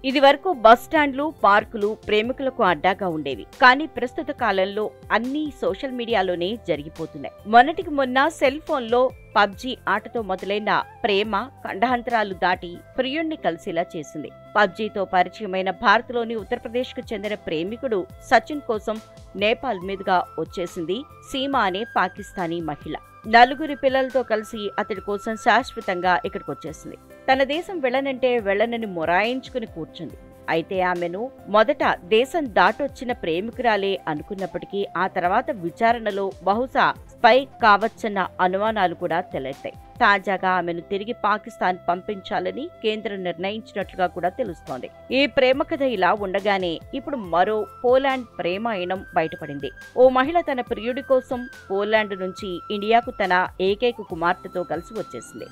ఇది వరకు బస్ స్టాండ్లు పార్కులు ప్రేమికులకు అడ్డాగా ఉండేవి కానీ ప్రస్తుత కాలంలో అన్ని సోషల్ మీడియాలోనే జరిగిపోతున్నాయి మొన్నటికి మొన్న సెల్ ఫోన్లో పబ్జీ ఆటతో మొదలైన ప్రేమ ఖండాంతరాలు దాటి ప్రియుణ్ణి కలిసేలా చేసింది పబ్జీతో పరిచయమైన భారత్లోని ఉత్తరప్రదేశ్కు చెందిన ప్రేమికుడు సచిన్ కోసం నేపాల్ మీదుగా వచ్చేసింది సీమా అనే పాకిస్తానీ మహిళ నలుగురి పిల్లలతో కలిసి అతడి కోసం శాశ్వతంగా ఇక్కడికి వచ్చేసింది తన దేశం వెళ్ళనంటే వెళ్ళనని మొరాయించుకుని కూర్చుంది అయితే ఆమెను మొదట దేశం దాటొచ్చిన ప్రేమికురాలే అనుకున్నప్పటికీ ఆ తర్వాత విచారణలో బహుశా స్పై కావచ్చన్న అనుమానాలు కూడా తలెత్తాయి తాజాగా ఆమెను తిరిగి పాకిస్తాన్ పంపించాలని కేంద్రం నిర్ణయించినట్లుగా కూడా తెలుస్తోంది ఈ ప్రేమ కథ ఇలా ఉండగానే ఇప్పుడు మరో పోలాండ్ ప్రేమాయణం బయటపడింది ఓ మహిళ తన ప్రియుడి కోసం పోలాండ్ నుంచి ఇండియాకు తన ఏకైక కుమార్తెతో కలిసి వచ్చేసింది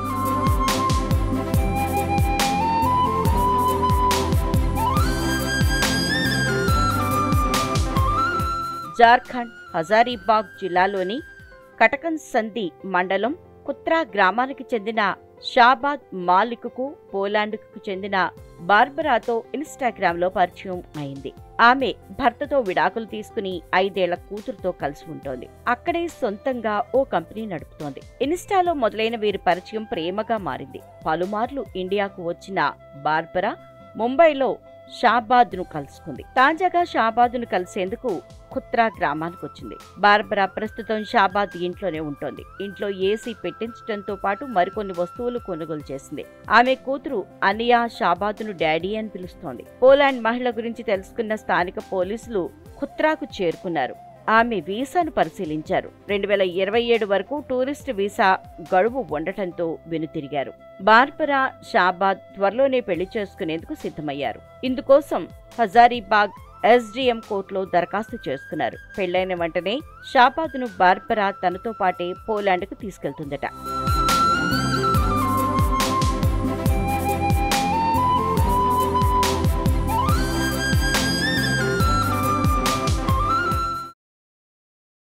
జార్ఖండ్ హజారీబాగ్ జిల్లాలోని కటకన్ సంధి మండలం కుత్రా గ్రామానికి చెందిన షాబాద్ మాలిక్కు పోలాండ్కు చెందిన బార్బరాతో ఇన్స్టాగ్రామ్ లో పరిచయం అయింది ఆమె భర్తతో విడాకులు తీసుకుని ఐదేళ్ల కూతురుతో కలిసి ఉంటోంది అక్కడే సొంతంగా ఓ కంపెనీ నడుపుతోంది ఇన్స్టాలో మొదలైన వీరి పరిచయం ప్రేమగా మారింది పలుమార్లు ఇండియాకు వచ్చిన బార్బరా ముంబైలో షాబాద్ ను కలుసుకుంది తాజాగా షాబాద్ ను కలిసేందుకు ఖుత్రా గ్రామానికి వచ్చింది బార్బరా ప్రస్తుతం షాబాద్ ఇంట్లోనే ఉంటోంది ఇంట్లో ఏసీ పెట్టించడంతో పాటు మరికొన్ని వస్తువులు కొనుగోలు చేసింది ఆమె కూతురు అనియా షాబాద్ ను డాడీ అని పిలుస్తోంది పోలాండ్ మహిళ గురించి తెలుసుకున్న స్థానిక పోలీసులు ఖుత్రాకు చేరుకున్నారు ఆమె వీసాను పరిశీలించారు రెండు వేల ఇరవై ఏడు వరకు టూరిస్ట్ వీసా గడువు ఉండటంతో వెనుతిరిగారు బార్బరా షాబాద్ త్వరలోనే పెళ్లి చేసుకునేందుకు సిద్ధమయ్యారు ఇందుకోసం హజారీబాగ్ ఎస్డీఎం కోర్టులో దరఖాస్తు చేసుకున్నారు పెళ్లైన వెంటనే షాబాద్ను బార్బరా తనతో పాటే పోలాండ్కు తీసుకెళ్తుందట